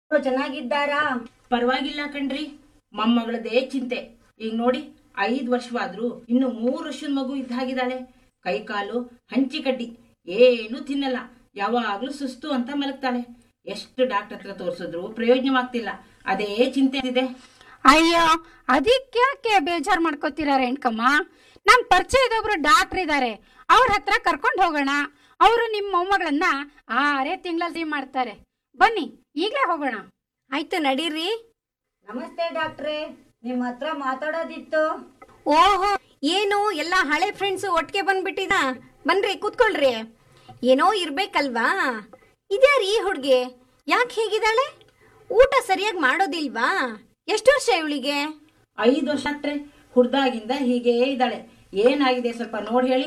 ಚೆನ್ನಾಗಿದ್ದಾರಾ ಪರವಾಗಿಲ್ಲ ಕಣ್ರಿ ಮೊಮ್ಮಗಳದೇ ಚಿಂತೆ ಈಗ ನೋಡಿ ಐದ್ ವರ್ಷವಾದ್ರು ಇನ್ನು ಮೂರು ವರ್ಷದ ಮಗು ಇದ್ದಾಗಿದ್ದಾಳೆ ಕೈ ಕಾಲು ಹಂಚಿ ಕಡ್ಡಿ ಏನು ತಿನ್ನಲ್ಲ ಯಾವಾಗ್ಲೂ ಸುಸ್ತು ಅಂತ ಮಲಗ್ತಾಳೆ ಎಷ್ಟು ಡಾಕ್ಟರ್ ಹತ್ರ ತೋರಿಸಿದ್ರು ಪ್ರಯೋಜನವಾಗ್ತಿಲ್ಲ ಅದೇ ಚಿಂತೆ ಇದೆ ಅಯ್ಯೋ ಅದಕ್ಯಾಕೆ ಬೇಜಾರ್ ಮಾಡ್ಕೋತೀರಾ ರೇಣ್ಕಮ್ಮ ನಮ್ ಪರಿಚಯದೊಬ್ರು ಡಾಕ್ಟರ್ ಇದಾರೆ ಅವ್ರ ಹತ್ರ ಕರ್ಕೊಂಡು ಹೋಗೋಣ ಅವರು ನಿಮ್ಮ ಮೊಮ್ಮಗಳನ್ನ ಆರೇ ತಿಂಗಳಲ್ಲಿ ಮಾಡ್ತಾರೆ ಬನ್ನಿ ಈಗಲೇ ಹೋಗೋಣ ಆಯ್ತು ನಡೀರಿ ನಮಸ್ತೆ ಡಾಕ್ಟ್ರೇ ನಿಮ್ಮ ಹತ್ರ ಮಾತಾಡೋದಿತ್ತು ಓಹೋ ಏನು ಎಲ್ಲ ಹಳೆ ಫ್ರೆಂಡ್ಸ್ ಒಟ್ಟಿಗೆ ಬಂದ್ಬಿಟ್ಟಿದ ಬನ್ರಿ ಕೂತ್ಕೊಳ್ರಿ ಏನೋ ಇರ್ಬೇಕಲ್ವಾ ಇದ್ಯಾರು ಈ ಹುಡ್ಗಿ ಯಾಕೆ ಹೇಗಿದ್ದಾಳೆ ಊಟ ಸರಿಯಾಗಿ ಮಾಡೋದಿಲ್ವಾ ಎಷ್ಟು ವರ್ಷ ಇವಳಿಗೆ ಐದು ವರ್ಷ ಡಾಕ್ಟ್ರೆ ಹುಡ್ದಾಗಿಂದ ಹೀಗೆ ಇದ್ದಾಳೆ ಏನಾಗಿದೆ ಸ್ವಲ್ಪ ನೋಡಿ ಹೇಳಿ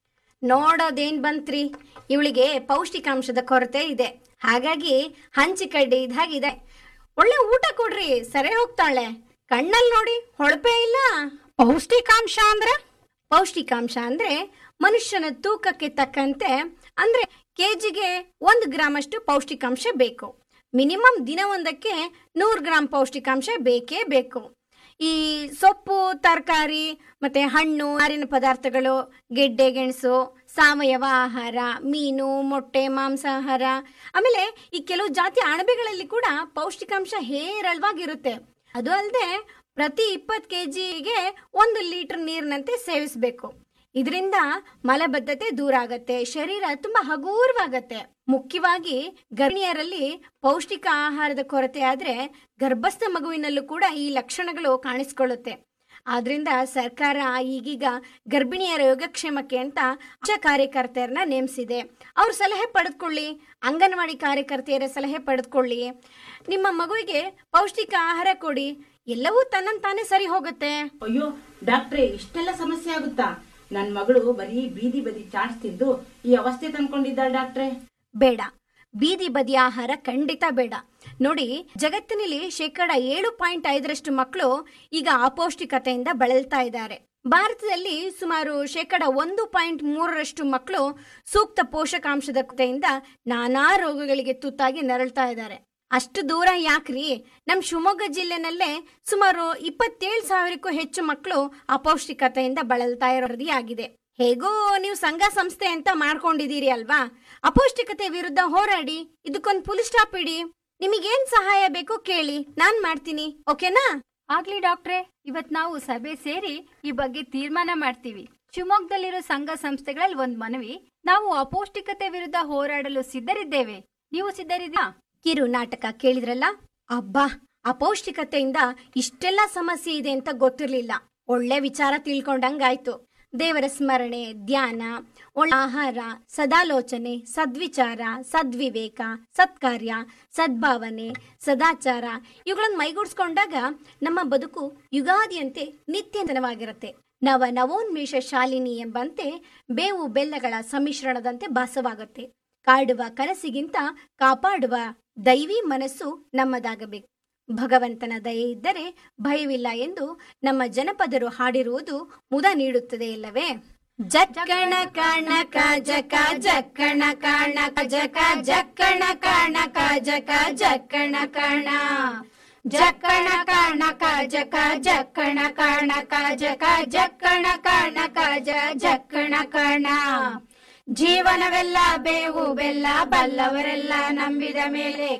ನೋಡೋದೇನ್ ಬಂತ್ರಿ ಇವಳಿಗೆ ಪೌಷ್ಟಿಕಾಂಶದ ಕೊರತೆ ಇದೆ ಹಾಗಾಗಿ ಹಂಚಿ ಕಡ್ಡಿ ಇದಾಗಿದೆ ಒಳ್ಳೆ ಊಟ ಕೊಡ್ರಿ ಸರಿ ಹೋಗ್ತಾಳೆ ಕಣ್ಣಲ್ಲಿ ನೋಡಿ ಹೊಳಪೆ ಇಲ್ಲ ಪೌಷ್ಟಿಕಾಂಶ ಅಂದ್ರೆ ಪೌಷ್ಟಿಕಾಂಶ ಅಂದ್ರೆ ಮನುಷ್ಯನ ತೂಕಕ್ಕೆ ತಕ್ಕಂತೆ ಅಂದ್ರೆ ಕೆಜಿಗೆ ಒಂದು ಗ್ರಾಮ್ ಅಷ್ಟು ಪೌಷ್ಟಿಕಾಂಶ ಬೇಕು ಮಿನಿಮಮ್ ದಿನವೊಂದಕ್ಕೆ ನೂರು ಗ್ರಾಮ್ ಪೌಷ್ಟಿಕಾಂಶ ಬೇಕೇ ಬೇಕು ಈ ಸೊಪ್ಪು ತರಕಾರಿ ಮತ್ತೆ ಹಣ್ಣು ಹಾರಿನ ಪದಾರ್ಥಗಳು ಗೆಡ್ಡೆ ಗೆಣಸು ಸಾವಯವ ಆಹಾರ ಮೀನು ಮೊಟ್ಟೆ ಮಾಂಸಾಹಾರ ಆಮೇಲೆ ಈ ಕೆಲವು ಜಾತಿ ಅಣಬೆಗಳಲ್ಲಿ ಕೂಡ ಪೌಷ್ಟಿಕಾಂಶ ಹೇರಳವಾಗಿರುತ್ತೆ ಅದು ಅಲ್ಲದೆ ಪ್ರತಿ ಇಪ್ಪತ್ತು ಕೆಜಿಗೆ ಒಂದು ಲೀಟರ್ ನೀರಿನಂತೆ ಸೇವಿಸಬೇಕು ಇದರಿಂದ ಮಲಬದ್ಧತೆ ದೂರ ಆಗತ್ತೆ ಶರೀರ ತುಂಬಾ ಹಗೂರವಾಗತ್ತೆ ಮುಖ್ಯವಾಗಿ ಗರ್ಭಿಣಿಯರಲ್ಲಿ ಪೌಷ್ಟಿಕ ಆಹಾರದ ಕೊರತೆ ಆದ್ರೆ ಗರ್ಭಸ್ಥ ಮಗುವಿನಲ್ಲೂ ಕೂಡ ಈ ಲಕ್ಷಣಗಳು ಕಾಣಿಸ್ಕೊಳ್ಳುತ್ತೆ ಆದ್ರಿಂದ ಸರ್ಕಾರ ಈಗೀಗ ಗರ್ಭಿಣಿಯರ ಯೋಗಕ್ಷೇಮಕ್ಕೆ ಅಂತ ಆಶಾ ಕಾರ್ಯಕರ್ತೆಯರನ್ನ ನೇಮಿಸಿದೆ ಅವ್ರ ಸಲಹೆ ಪಡೆದುಕೊಳ್ಳಿ ಅಂಗನವಾಡಿ ಕಾರ್ಯಕರ್ತೆಯರ ಸಲಹೆ ಪಡೆದುಕೊಳ್ಳಿ ನಿಮ್ಮ ಮಗುವಿಗೆ ಪೌಷ್ಟಿಕ ಆಹಾರ ಕೊಡಿ ಎಲ್ಲವೂ ತನ್ನಂತಾನೆ ಸರಿ ಹೋಗುತ್ತೆ ಅಯ್ಯೋ ಡಾಕ್ಟ್ರೆ ಇಷ್ಟೆಲ್ಲ ಸಮಸ್ಯೆ ಆಗುತ್ತಾ ನನ್ ಮಗಳು ಬರೀ ಬೀದಿ ಬದಿ ಚಾಟ್ಸ್ ತಿಂದು ಈ ಅವಸ್ಥೆ ತಂದ್ಕೊಂಡಿದ್ದಾಳೆ ಡಾಕ್ಟ್ರೆ ಬೇಡ ಬೀದಿ ಬದಿ ಆಹಾರ ಖಂಡಿತ ಬೇಡ ನೋಡಿ ಜಗತ್ತಿನಲ್ಲಿ ಶೇಕಡ ಏಳು ಪಾಯಿಂಟ್ ಐದರಷ್ಟು ಮಕ್ಕಳು ಈಗ ಅಪೌಷ್ಟಿಕತೆಯಿಂದ ಬಳಲ್ತಾ ಇದ್ದಾರೆ ಭಾರತದಲ್ಲಿ ಸುಮಾರು ಶೇಕಡ ಒಂದು ಪಾಯಿಂಟ್ ಮೂರರಷ್ಟು ಮಕ್ಕಳು ಸೂಕ್ತ ಪೋಷಕಾಂಶದ ಕೊರತೆಯಿಂದ ನಾನಾ ರೋಗಗಳಿಗೆ ತುತ್ತಾಗಿ ನರಳ್ತಾ ಇದ್ದಾರೆ ಅಷ್ಟು ದೂರ ಯಾಕ್ರಿ ನಮ್ ಶಿವಮೊಗ್ಗ ಜಿಲ್ಲೆನಲ್ಲೇ ಸುಮಾರು ಇಪ್ಪತ್ತೇಳು ಸಾವಿರಕ್ಕೂ ಹೆಚ್ಚು ಮಕ್ಕಳು ಅಪೌಷ್ಟಿಕತೆಯಿಂದ ಬಳಲ್ತಾ ಇರೋ ವರದಿ ಆಗಿದೆ ಹೇಗೋ ನೀವು ಸಂಘ ಸಂಸ್ಥೆ ಅಂತ ಮಾಡ್ಕೊಂಡಿದೀರಿ ಅಲ್ವಾ ಅಪೌಷ್ಟಿಕತೆ ವಿರುದ್ಧ ಹೋರಾಡಿ ಇದಕ್ಕೊಂದು ಫುಲ್ ಸ್ಟಾಪ್ ಇಡಿ ನಿಮಗೇನ್ ಸಹಾಯ ಬೇಕೋ ಕೇಳಿ ನಾನ್ ಮಾಡ್ತೀನಿ ಓಕೆನಾ ಆಗ್ಲಿ ಡಾಕ್ಟ್ರೆ ಇವತ್ ನಾವು ಸಭೆ ಸೇರಿ ಈ ಬಗ್ಗೆ ತೀರ್ಮಾನ ಮಾಡ್ತೀವಿ ಶಿವಮೊಗ್ಗದಲ್ಲಿರೋ ಸಂಘ ಸಂಸ್ಥೆಗಳಲ್ಲಿ ಒಂದ್ ಮನವಿ ನಾವು ಅಪೌಷ್ಟಿಕತೆ ವಿರುದ್ಧ ಹೋರಾಡಲು ಸಿದ್ಧರಿದ್ದೇವೆ ನೀವು ಸಿದ್ಧರಿದ್ದೀರಾ ಕಿರು ನಾಟಕ ಕೇಳಿದ್ರಲ್ಲ ಅಬ್ಬಾ ಅಪೌಷ್ಟಿಕತೆಯಿಂದ ಇಷ್ಟೆಲ್ಲ ಸಮಸ್ಯೆ ಇದೆ ಅಂತ ಗೊತ್ತಿರ್ಲಿಲ್ಲ ಒಳ್ಳೆ ವಿಚಾರ ತಿಳ್ಕೊಂಡಂಗಾಯ್ತು ದೇವರ ಸ್ಮರಣೆ ಧ್ಯಾನ ಒಳ್ಳೆ ಆಹಾರ ಸದಾಲೋಚನೆ ಸದ್ವಿಚಾರ ಸದ್ವಿವೇಕ ಸತ್ಕಾರ್ಯ ಸದ್ಭಾವನೆ ಸದಾಚಾರ ಇವುಗಳನ್ನು ಮೈಗೂಡಿಸ್ಕೊಂಡಾಗ ನಮ್ಮ ಬದುಕು ಯುಗಾದಿಯಂತೆ ನಿತ್ಯಂತನವಾಗಿರುತ್ತೆ ನವ ನವೋನ್ಮೇಷ ಶಾಲಿನಿ ಎಂಬಂತೆ ಬೇವು ಬೆಲ್ಲಗಳ ಸಮ್ಮಿಶ್ರಣದಂತೆ ಭಾಸವಾಗುತ್ತೆ ಕಾಡುವ ಕನಸಿಗಿಂತ ಕಾಪಾಡುವ ದೈವಿ ಮನಸ್ಸು ನಮ್ಮದಾಗಬೇಕು ಭಗವಂತನ ದಯೆ ಇದ್ದರೆ ಭಯವಿಲ್ಲ ಎಂದು ನಮ್ಮ ಜನಪದರು ಹಾಡಿರುವುದು ಮುದ ನೀಡುತ್ತದೆ ಇಲ್ಲವೇ ಜಕ್ಕಣ ಕಣಕ ಜಕ ಜಕ್ಕಣ ಕಣಕ ಜಕ ಜಕ್ಕಣ ಕಣಕ ಜಕ ಜಕ್ಕಣ ಕಣ ಜಕ್ಕಣ ಕಣಕ ಜಕ ಜಕ್ಕಣ ಕಣಕ ಜಕ ಜಕ್ಕಣ ಕಣಕ ಜ ಜಕ್ಕಣ ಕಣ ಜೀವನವೆಲ್ಲ ಬೇವು ಬೆಲ್ಲ ಬಲ್ಲವರೆಲ್ಲ ನಂಬಿದ ಮೇಲೆ